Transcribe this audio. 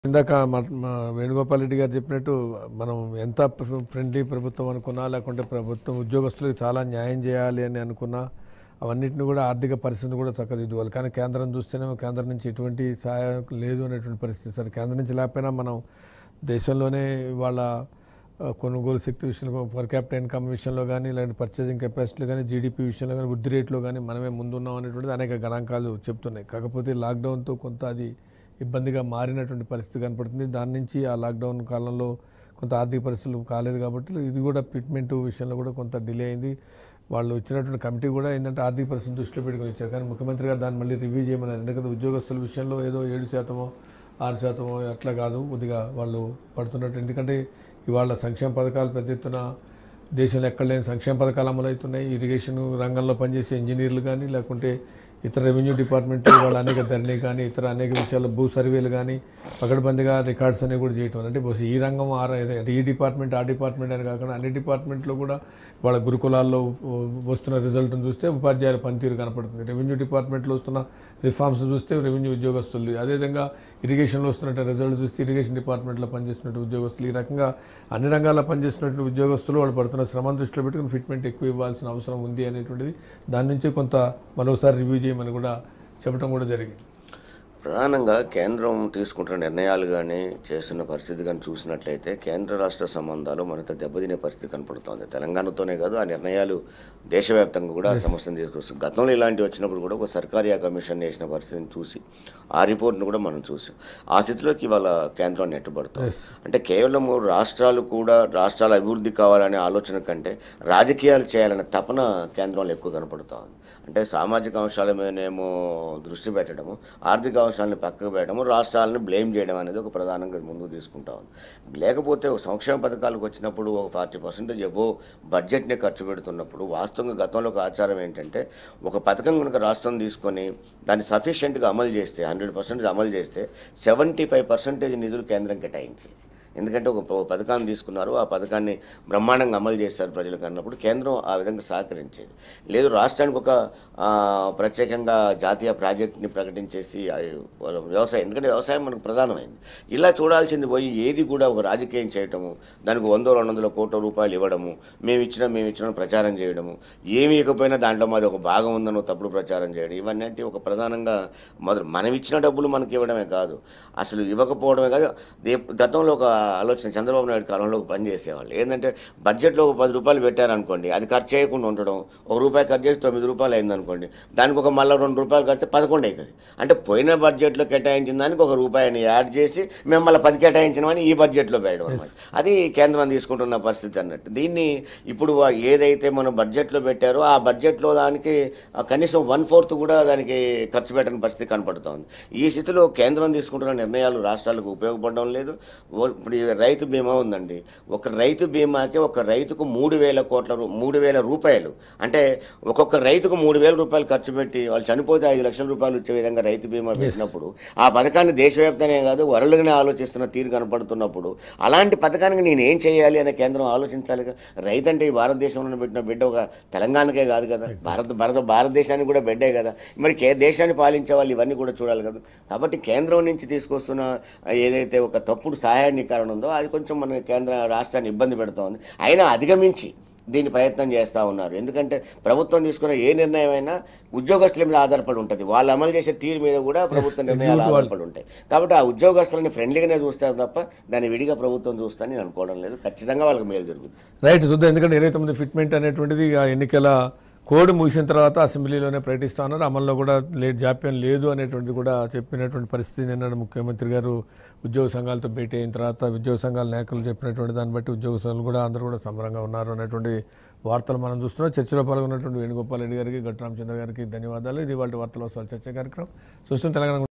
ఇందాక మా- మా వేణుగోపాల్ రెడ్డి గారు చెప్పినట్టు మనం ఎంత ఫ్రెండ్లీ ప్రభుత్వం అనుకున్నా లేకుంటే ప్రభుత్వం ఉద్యోగస్తులకు చాలా న్యాయం చేయాలి అని అనుకున్నా అవన్నిటిని కూడా ఆర్థిక పరిస్థితిని కూడా చక్కదిద్దుకోవాలి కానీ కేంద్రం చూస్తేనేమో కేంద్రం నుంచి ఎటువంటి సహాయం లేదు అనేటువంటి పరిస్థితి సరే కేంద్రం నుంచి లేకపోయినా మనం దేశంలోనే వాళ్ళ ఆ, కొనుగోలు శక్తి విషయంలో పర్ క్యాపిటల్ ఇన్కమ్ విషయంలో కానీ లేదంటే పర్చేసింగ్ కెపాసిటీలో కానీ జీడిపి విషయంలో కానీ వృద్ధి రేట్లో కానీ మనమే ముందున్నాం అనేటువంటిది అనేక గణాంకాలు చెప్తున్నాయి కాకపోతే లాక్డౌన్తో కొంత అది ఇబ్బందిగా మారినటువంటి పరిస్థితి కనపడుతుంది దాని నుంచి ఆ లాక్డౌన్ కాలంలో కొంత ఆర్థిక పరిస్థితులు కాలేదు కాబట్టి ఇది కూడా ఫిట్మెంట్ విషయంలో కూడా కొంత డిలే అయింది వాళ్ళు ఇచ్చినటువంటి కమిటీ కూడా ఏంటంటే ఆర్థిక పరిస్థితి దృష్టిలో పెట్టుకొని ఇచ్చారు కానీ ముఖ్యమంత్రి గారు దాన్ని మళ్ళీ రివ్యూ చేయమన్నారు ఎందుకంటే ఉద్యోగస్తుల విషయంలో ఏదో ఏడు శాతమో ఆరు శాతమో అట్లా కాదు కొద్దిగా వాళ్ళు పడుతున్నట్టు ఎందుకంటే ఇవాళ సంక్షేమ పథకాలు పెద్ద ఎత్తున దేశంలో ఎక్కడ లేని సంక్షేమ పథకాలు అమలవుతున్నాయి ఇరిగేషన్ రంగంలో పనిచేసే ఇంజనీర్లు కానీ లేకుంటే ఇతర రెవెన్యూ డిపార్ట్మెంట్ వాళ్ళ అనేక ధరణి కానీ ఇతర అనేక విషయాల్లో భూ సర్వేలు కానీ పకడ్బందీగా రికార్డ్స్ అనేవి కూడా చేయటం అంటే బహుశా ఈ రంగం ఆ ర- అంటే ఈ డిపార్ట్మెంట్ ఆ డిపార్ట్మెంట్ అని కాకుండా అన్ని డిపార్ట్మెంట్లో కూడా వాళ్ళ గురుకులాల్లో ఉ- వస్తున్న రిజల్ట్ని చూస్తే ఉపాధ్యాయుల పనితీరు కనపడుతుంది రెవెన్యూ డిపార్ట్మెంట్లో వస్తున్న రిఫార్మ్స్ చూస్తే రెవెన్యూ ఉద్యోగస్తులు అదేవిధంగా ఇరిగేషన్లో వస్తున్నట్టు రిజల్ట్ చూస్తే ఇరిగేషన్ డిపార్ట్మెంట్లో పనిచేస్తున్నట్టు ఉద్యోగస్తులు ఈ రకంగా అన్ని రంగాల్లో పనిచేస్తున్నట్టు ఉద్యోగస్తులు వాళ్ళు పడుతున్న శ్రమను దృష్టిలో పెట్టుకుని ఫిట్మెంట్ ఎక్కువ ఇవ్వాల్సిన అవసరం ఉంది అనేటువంటిది దాని నుంచి కొంత మరోసారి రివ్యూ చేయమని కూడా చెప్పడం కూడా జరిగింది ప్రధానంగా కేంద్రం తీసుకుంటున్న నిర్ణయాలు కానీ చేస్తున్న పరిస్థితి కానీ చూసినట్లయితే కేంద్ర రాష్ట్ర సంబంధాలు మనతో దెబ్బతినే పరిస్థితి కనపడుతోంది తెలంగాణతోనే కాదు ఆ నిర్ణయాలు దేశవ్యాప్తంగా కూడా ఆ సమస్యను తీసుకొస్తుంది గతంలో ఇలాంటివి వచ్చినప్పుడు కూడా ఒక సర్కారీ కమిషన్ వేసిన పరిస్థితిని చూసి ఆ రిపోర్ట్ను కూడా మనం చూసాం ఆ స్థితిలోకి ఇవాళ కేంద్రం నెట్టుబడుతుంది Yes. అంటే కేవలం రాష్ట్రాలు కూడా రాష్ట్రాల అభివృద్ధి కావాలనే ఆలోచన కంటే రాజకీయాలు చేయాలనే తపన కేంద్రంలో ఎక్కువ కనపడుతూ ఉంది అంటే సామాజిక అంశాల మీదనేమో దృష్టి పెట్టడము ఆర్థిక అంశాలను పక్కకు పెట్టడము రాష్ట్రాలను బ్లేమ్ చేయడం అనేది ఒక ప్రధానంగా ముందుకు తీసుకుంటా ఉంది లేకపోతే ఒక సంక్షేమ పథకాలకు వచ్చినప్పుడు ఒక ఫార్టీ పర్సెంటేజ్ ఎబో బడ్జెట్ని ఖర్చు పెడుతున్నప్పుడు వాస్తవంగా గతంలో ఒక ఆచారం ఏంటంటే ఒక పథకం కనుక రాష్ట్రం తీసుకొని దాన్ని సఫిషియెంట్గా అమలు చేస్తే హండ్రెడ్ పర్సెంటేజ్ అమలు చేస్తే సెవెంటీ ఫైవ్ పర్సెంటేజ్ నిధులు కేంద్రం కేటాయించేది ఎందుకంటే ఒక ప- పథకాన్ని తీసుకున్నారు ఆ పథకాన్ని బ్రహ్మాండంగా అమలు చేస్తారు ప్రజలకు అన్నప్పుడు కేంద్రం ఆ విధంగా సహకరించేది లేదు రాష్ట్రానికి ఒక ఆ, ప్రత్యేకంగా జాతీయ ప్రాజెక్ట్ని ప్రకటించేసి ఆ, వాళ్ళ వ్యవసాయం ఎందుకంటే వ్యవసాయం మనకు ప్రధానమైంది ఇలా చూడాల్సింది పోయి ఏది కూడా ఒక రాజకీయం చేయటము దానికి వందో రెండు వందల కోట్ల రూపాయలు ఇవ్వడము మేము ఇచ్చిన మేము ఇచ్చిన ప్రచారం చేయడము ఏమి ఇవ్వకపోయినా దాంట్లో మాది ఒక భాగం ఉందనో తప్పుడు ప్రచారం చేయడం ఇవన్నీ అంటే ఒక ప్రధానంగా మొదలు మనం ఇచ్చిన డబ్బులు మనకి ఇవ్వడమే కాదు అసలు ఇవ్వకపోవడమే కాదు దే- గతంలో ఒక ఆలోచన చంద్రబాబు నాయుడు కాలంలో ఒక పని చేసేవాళ్ళు ఏంటంటే బడ్జెట్లో ఒక పది రూపాయలు పెట్టారనుకోండి అది ఖర్చు చేయకుండా ఉండడం ఒక రూపాయి ఖర్చు చేసి తొమ్మిది రూపాయలు అయిందనుకోండి దానికి ఒక మళ్ళీ రెండు రూపాయలు కడితే పదకొండు అవుతుంది అంటే పోయిన బడ్జెట్లో కేటాయించిన దానికి ఒక రూపాయిని యాడ్ చేసి మేము మళ్ళీ పది కేటాయించినవని ఈ బడ్జెట్లో వేయడం అన్నమాట అది కేంద్రం తీసుకుంటున్న పరిస్థితి అన్నట్టు దీన్ని ఇప్పుడు వా- ఏదైతే మనం బడ్జెట్లో పెట్టారో ఆ బడ్జెట్లో దానికి ఆ కనీసం వన్ ఫోర్త్ కూడా దానికి ఖర్చు పెట్టని పరిస్థితి కనపడుతోంది ఈ స్థితిలో కేంద్రం తీసుకుంటున్న నిర్ణయాలు రాష్ట్రాలకు ఉపయోగపడడం లేదు ఓ- ఇప్పుడు ఈ రైతు బీమా ఉందండి ఒక రైతు బీమాకి ఒక రైతుకు మూడు వేల కోట్ల రూ- మూడు వేల రూపాయలు అంటే ఒక్కొక్క రైతుకు మూడు వేల రూపాయలు ఖర్చు పెట్టి వాళ్ళు చనిపోతే ఐదు లక్షల రూపాయలు వచ్చే విధంగా రైతు బీమా పెట్టినప్పుడు ఆ పథకాన్ని దేశవ్యాప్తంగా కాదు వరల్డ్గానే ఆలోచిస్తున్న తీరు కనపడుతున్నప్పుడు అలాంటి పథకానికి నేను ఏం చేయాలి అనే కేంద్రం ఆలోచించాలి కదా రైతు అంటే ఈ భారతదేశంలో పెట్టిన బిడ్డ ఒక తెలంగాణకే కాదు కదా భారత భారత భారతదేశానికి కూడా బిడ్డే కదా మరి కే దేశాన్ని పాలించే వాళ్ళు ఇవన్నీ కూడా చూడాలి కదా కాబట్టి కేంద్రం నుంచి తీసుకొస్తున్న ఏదైతే ఒక తప్పుడు సహాయాన్నికరణ ఉందో అది కొంచెం మన కేంద్ర రాష్ట్రాన్ని ఇబ్బంది పెడుతూ ఉంది అయినా అధిగమించి దీన్ని ప్రయత్నం చేస్తూ ఉన్నారు ఎందుకంటే ప్రభుత్వం తీసుకున్న ఏ నిర్ణయం అయినా ఉద్యోగస్తుల మీద ఆధారపడి ఉంటుంది వాళ్ళు అమలు చేసే తీరు మీద కూడా ప్రభుత్వ నిర్ణయాలు execute వాళ్ళు. ఆధారపడి ఉంటాయి కాబట్టి ఆ ఉద్యోగస్తులని ఫ్రెండ్లీగానే చూస్తారు తప్ప దాన్ని విడిగా ప్రభుత్వం చూస్తానని నేను అనుకోవడం లేదు ఖచ్చితంగా వాళ్ళకి మేలు జరుగుతుంది రైట్ చూద్దాం ఎందుకంటే ఇరవై తొమ్మిది ఫిట్మెంట్ అనేటువంటిది ఆ ఎన్నికల కోడ్ ముగిసిన తర్వాత అసెంబ్లీలోనే ప్రకటిస్తా ఉన్నారు అమల్లో కూడా లేట్ జాప్యం లేదు అనేటువంటిది కూడా చెప్పినటువంటి పరిస్థితి నిన్న ముఖ్యమంత్రి గారు ఉద్యోగ సంఘాలతో భేటీ అయిన తర్వాత ఉద్యోగ సంఘాల నాయకులు చెప్పినటువంటి దాన్ని బట్టి ఉద్యోగ సంఘాలు కూడా అందరూ కూడా సమరంగా ఉన్నారు అనేటువంటి వార్తలు మనం చూస్తున్నాం చర్చలో పాల్గొన్నటువంటి వేణుగోపాల్ రెడ్డి గారికి గట్టు రామచంద్ర గారికి ధన్యవాదాలు ఇది వాళ్ళ వార్తలు వస్తారు చర్చ కార్యక్రమం చూస్తున్న తెలంగాణ